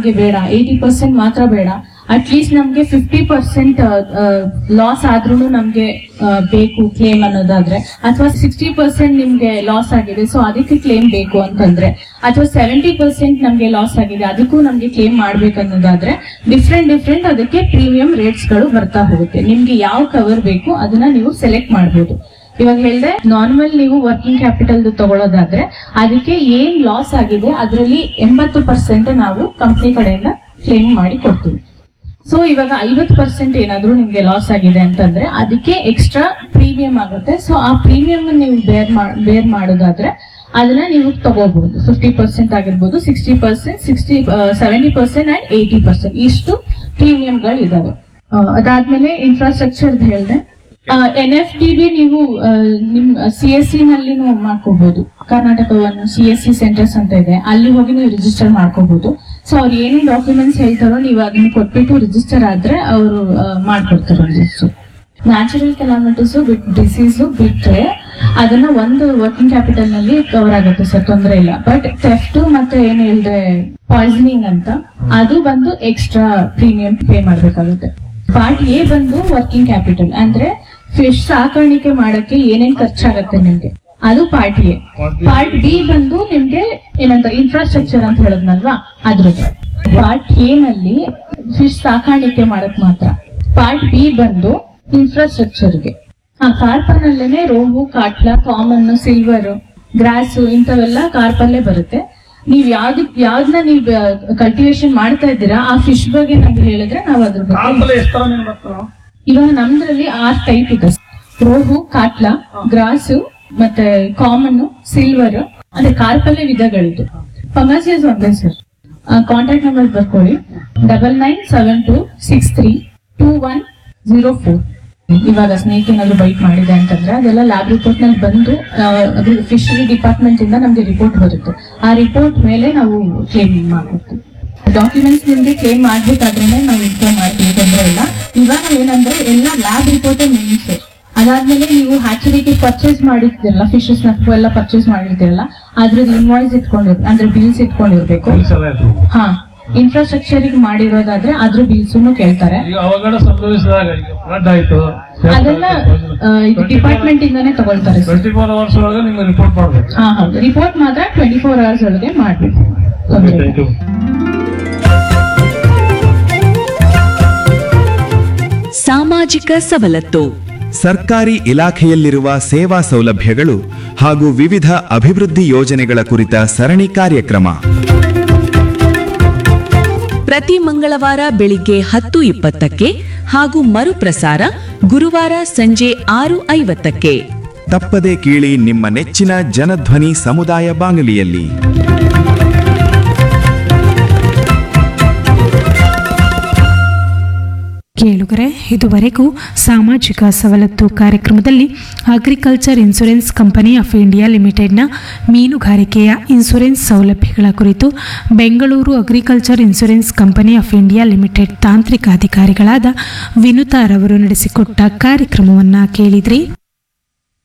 ನಮ್ಗೆ ಬೇಡ eighty percent ಮಾತ್ರ ಬೇಡ ಅಟ್ಲೀಸ್ಟ್ ನಮ್ಗೆ ಫಿಫ್ಟಿ ಪರ್ಸೆಂಟ್ ಲಾಸ್ ಆದ್ರೂ ನಮ್ಗೆ ಆ, ಬೇಕು ಕ್ಲೇಮ್ ಅನ್ನೋದಾದ್ರೆ ಅಥವಾ ಸಿಕ್ಸ್ಟಿ ಪರ್ಸೆಂಟ್ ನಿಮ್ಗೆ ಲಾಸ್ ಆಗಿದೆ ಸೊ ಅದಕ್ಕೆ ಕ್ಲೇಮ್ ಬೇಕು ಅಂತಂದ್ರೆ ಅಥವಾ ಸೆವೆಂಟಿ ಪರ್ಸೆಂಟ್ ನಮ್ಗೆ ಲಾಸ್ ಆಗಿದೆ ಅದಕ್ಕೂ ನಮ್ಗೆ ಕ್ಲೇಮ್ ಮಾಡ್ಬೇಕನ್ನೋದಾದ್ರೆ ಡಿಫ್ರೆಂಟ್ ಡಿಫ್ರೆಂಟ್ ಅದಕ್ಕೆ ಪ್ರೀಮಿಯಂ ರೇಟ್ಸ್ ಗಳು ಬರ್ತಾ ಹೋಗುತ್ತೆ ನಿಮ್ಗೆ ಯಾವ ಕವರ್ ಬೇಕು ಅದನ್ನ ನೀವು ಸೆಲೆಕ್ಟ್ ಮಾಡಬಹುದು ಇವಾಗ ಹೇಳ್ದೆ ನಾರ್ಮಲ್ ನೀವು ವರ್ಕಿಂಗ್ ಕ್ಯಾಪಿಟಲ್ ತಗೊಳ್ಳೋದಾದ್ರೆ ಅದಕ್ಕೆ ಏನ್ ಲಾಸ್ ಆಗಿದೆ ಅದರಲ್ಲಿ ಎಂಬತ್ತು ಪರ್ಸೆಂಟ್ ನಾವು ಕಂಪ್ನಿ ಕಡೆಯಿಂದ ಕ್ಲೇಮ್ ಮಾಡಿ ಕೊಡ್ತೀವಿ ಸೊ ಇವಾಗ ಐವತ್ತು ಪರ್ಸೆಂಟ್ ಏನಾದ್ರೂ ನಿಮ್ಗೆ ಲಾಸ್ ಆಗಿದೆ ಅಂತಂದ್ರೆ ಅದಕ್ಕೆ ಎಕ್ಸ್ಟ್ರಾ ಪ್ರೀಮಿಯಂ ಆಗುತ್ತೆ ಸೊ ಆ ಪ್ರೀಮಿಯಂ ನೀವು ಬೇರ್ ಬೇರ್ ಮಾಡೋದಾದ್ರೆ ಅದನ್ನ ನೀವು ತಗೋಬಹುದು ಫಿಫ್ಟಿ ಪರ್ಸೆಂಟ್ ಆಗಿರ್ಬೋದು sixty percent sixty seventy percent and eighty percent ಇಷ್ಟು ಪ್ರೀಮಿಯಂಗಳು ಇದಾವೆ ಆ, ಅದಾದ್ಮೇಲೆ ಇನ್ಫ್ರಾಸ್ಟ್ರಕ್ಚರ್ ಹೇಳಿದೆ ಎನ್ ಎಫ್ ಟಿ ಬಿ ನೀವು ಆ, ನಿಮ್ ಸಿ ಎಸ್ ಸಿ ನಲ್ಲಿ ಮಾಡ್ಕೋಬಹುದು ಕರ್ನಾಟಕ ಒಂದು ಸಿ ಎಸ್ ಸಿ ಸೆಂಟರ್ಸ್ ಅಂತ ಇದೆ ಅಲ್ಲಿ ಹೋಗಿ ನೀವು ರಿಜಿಸ್ಟರ್ ಮಾಡ್ಕೋಬಹುದು ಸೊ ಅವ್ರು ಏನೇನ್ ಡಾಕ್ಯುಮೆಂಟ್ಸ್ ಹೇಳ್ತಾರೋ ನೀವು ಅದನ್ನ ಕೊಟ್ಬಿಟ್ಟು ರಿಜಿಸ್ಟರ್ ಆದ್ರೆ ಅವರು ಮಾಡ್ಕೊಡ್ತಾರೆ ರಿಜಿಸ್ಟರ್ ನ್ಯಾಚುರಲ್ ಕೆಲಾಮಿಟೀಸ್ ಡಿಸೀಸ್ ಬಿಟ್ರೆ ಅದನ್ನ ಒಂದು ವರ್ಕಿಂಗ್ ಕ್ಯಾಪಿಟಲ್ ನಲ್ಲಿ ಕವರ್ ಆಗುತ್ತೆ ಸರ್ ತೊಂದರೆ ಇಲ್ಲ ಬಟ್ ಥೆಫ್ಟ್ ಮತ್ತೆ ಏನ್ ಹೇಳಿದ್ರೆ ಪಾಯ್ಸನಿಂಗ್ ಅಂತ ಅದು ಬಂದು ಎಕ್ಸ್ಟ್ರಾ ಪ್ರೀಮಿಯಂ ಪೇ ಮಾಡ್ಬೇಕಾಗುತ್ತೆ ಪಾರ್ಟ್ ಎ ಬಂದು ವರ್ಕಿಂಗ್ ಕ್ಯಾಪಿಟಲ್ ಅಂದ್ರೆ ಫಿಶ್ ಸಾಕಾಣಿಕೆ ಮಾಡಕ್ಕೆ ಏನೇನ್ ಖರ್ಚಾಗತ್ತೆ ನಿಮ್ಗೆ ಅದು ಪಾರ್ಟ್ ಎ ಪಾರ್ಟ್ ಬಿ ಬಂದು ನಿಮ್ಗೆ ಏನಂತ ಇನ್ಫ್ರಾಸ್ಟ್ರಕ್ಚರ್ ಅಂತ ಹೇಳದ್ನಲ್ವಾ ಅದ್ರದ್ದು ಪಾರ್ಟ್ ಎ ನಲ್ಲಿ ಫಿಶ್ ಸಾಕಾಣಿಕೆ ಮಾಡಕ್ ಮಾತ್ರ ಪಾರ್ಟ್ ಬಿ ಬಂದು ಇನ್ಫ್ರಾಸ್ಟ್ರಕ್ಚರ್ಗೆ ಆ ಕಾರ್ಪನ್ ಅಲ್ಲೇನೆ rohu catla common silver grass ಇಂಥವೆಲ್ಲ ಕಾರ್ಪಲ್ಲೇ ಬರುತ್ತೆ ನೀವ್ ಯಾವ್ದು ಯಾವ್ದನ್ನ ನೀವು ಕಲ್ಟಿವೇಶನ್ ಮಾಡ್ತಾ ಇದ್ದೀರಾ ಆ ಫಿಶ್ ಬಗ್ಗೆ ನಮ್ಗೆ ಹೇಳಿದ್ರೆ ನಾವು ಅದ್ರ ಬಗ್ಗೆ ಕಾಲ್ಪಲ್ಲೆ ಎಷ್ಟು ತರ ನಿಮ್ಗೆ ಬರ್ತಾವ ಇವಾಗ ನಮ್ದ್ರಲ್ಲಿ ಆರ್ ಟೈಪ್ ಇದೆ ರೋಹು ಕಾಟ್ಲಾ ಗ್ರಾಸು ಮತ್ತೆ ಕಾಮನ್ ಸಿಲ್ವರ್ ಅಂದ್ರೆ ಕಾರ್ಪಲ್ಯ ವಿಧಗಳಿದ್ದು ಫಂಗಸಿಯಸ್ ಒಂದೇ ಸರ್ ಕಾಂಟ್ಯಾಕ್ಟ್ ನಂಬರ್ ಬರ್ಕೊಳ್ಳಿ double nine seven two six three two one zero four ಇವಾಗ ಸ್ನೇಕ್ ಏನಾದ್ರು ಬೈಟ್ ಮಾಡಿದೆ ಅಂತಂದ್ರೆ ಅದೆಲ್ಲ ಲ್ಯಾಬ್ ರಿಪೋರ್ಟ್ ನಲ್ಲಿ ಬಂದು ಫಿಶರಿ ಡಿಪಾರ್ಟ್ಮೆಂಟ್ ಇಂದ ನಮ್ಗೆ ರಿಪೋರ್ಟ್ ಬರುತ್ತೆ ಆ ರಿಪೋರ್ಟ್ ಮೇಲೆ ನಾವು ಕ್ಲೇಮ್ ಮಾಡ್ಕೊಡ್ತೀವಿ ಡಾಕ್ಯುಮೆಂಟ್ಸ್ ನಿಮ್ಗೆ ಕ್ಲೇಮ್ ಮಾಡ್ಬೇಕಾದ್ರೆ ನಾವು ಇನ್ಫಾರ್ಮ್ ಮಾಡ್ತೀವಿ ತೊಂದರೆ ಇಲ್ಲ ಇವಾಗ ಏನಂದ್ರೆ ಎಲ್ಲ ಲ್ಯಾಬ್ ರಿಪೋರ್ಟ್ ಮೇನ್ ಸರ್ ಅದಾದ್ಮೇಲೆ ನೀವು ಹ್ಯಾಚರಿಗೆ ಪರ್ಚೇಸ್ ಮಾಡಿರ್ತೀರಲ್ಲ ಫಿಶಸ್ ಎಲ್ಲ ಪರ್ಚೇಸ್ ಮಾಡಿರ್ತೀರಲ್ಲ ಅದ್ರದ್ದು ಇನ್ವಾಯ್ಸ್ ಇಟ್ಕೊಂಡಿರ್ ಅಂದ್ರೆ ಬಿಲ್ಸ್ ಇಟ್ಕೊಂಡಿರ್ಬೇಕು ಕೆಲಸ ಎಲ್ಲ ಇರ್ತದೆ. ಹಾ ಇನ್ಫ್ರಾಸ್ಟ್ರಕ್ಚರ್ ಮಾಡಿರೋದಾದ್ರೆ ಅದ್ರ ಬಿಲ್ಸ್ ಕೇಳ್ತಾರೆ ಈಗ ಅವಘಡ ಸಂಭವಿಸಿದಾಗ ಈಗ ಫ್ಲಡ್ ಆಯ್ತು ಅದೆಲ್ಲ ಆ, ಇದು ಡಿಪಾರ್ಟ್ಮೆಂಟ್ ಇಂದಾನೆ ತಗೊಳ್ತಾರೆ ಸರ್ ಟ್ವೆಂಟಿ ಫೋರ್ ಅವರ್ಸ್ ಒಳಗೆ ನಿಮ್ಗೆ ರಿಪೋರ್ಟ್ ಮಾಡ್ಬೇಕು ಹಾ ಹೌದು ರಿಪೋರ್ಟ್ ಮಾತ್ರ ಟ್ವೆಂಟಿ ಫೋರ್ ಅವರ್ಸ್ ಒಳಗೆ ಮಾಡ್ಬೇಕು ತೊಂದ್ರೆ ಇಲ್ಲ. ಥ್ಯಾಂಕ್ ಯು ಸಾಮಾಜಿಕ ಸವಲತ್ತು ಸರ್ಕಾರಿ ಇಲಾಖೆಯಲ್ಲಿರುವ ಸೇವಾ ಸೌಲಭ್ಯಗಳು ಹಾಗೂ ವಿವಿಧ ಅಭಿವೃದ್ಧಿ ಯೋಜನೆಗಳ ಕುರಿತ ಸರಣಿ ಕಾರ್ಯಕ್ರಮ ಪ್ರತಿ ಮಂಗಳವಾರ ಬೆಳಿಗ್ಗೆ ಹತ್ತು ಇಪ್ಪತ್ತಕ್ಕೆ ಹಾಗೂ ಮರುಪ್ರಸಾರ ಗುರುವಾರ ಸಂಜೆ ಆರು ಐವತ್ತಕ್ಕೆ ತಪ್ಪದೆ ಕೇಳಿ ನಿಮ್ಮ ನೆಚ್ಚಿನ ಜನಧ್ವನಿ ಸಮುದಾಯ ಬಾನುಲಿಯಲ್ಲಿ ಕೇಳುಗರೆ ಇದುವರೆಗೂ ಸಾಮಾಜಿಕ ಸವಲತ್ತು ಕಾರ್ಯಕ್ರಮದಲ್ಲಿ agriculture insurance company of India ಲಿಮಿಟೆಡ್ನ ಮೀನುಗಾರಿಕೆಯ ಇನ್ಶೂರೆನ್ಸ್ ಸೌಲಭ್ಯಗಳ ಕುರಿತು Bengaluru agriculture insurance company of India limited ತಾಂತ್ರಿಕ ಅಧಿಕಾರಿಗಳಾದ ವಿನುತಾರವರು ನಡೆಸಿಕೊಟ್ಟ ಕಾರ್ಯಕ್ರಮವನ್ನು ಕೇಳಿದ್ರಿ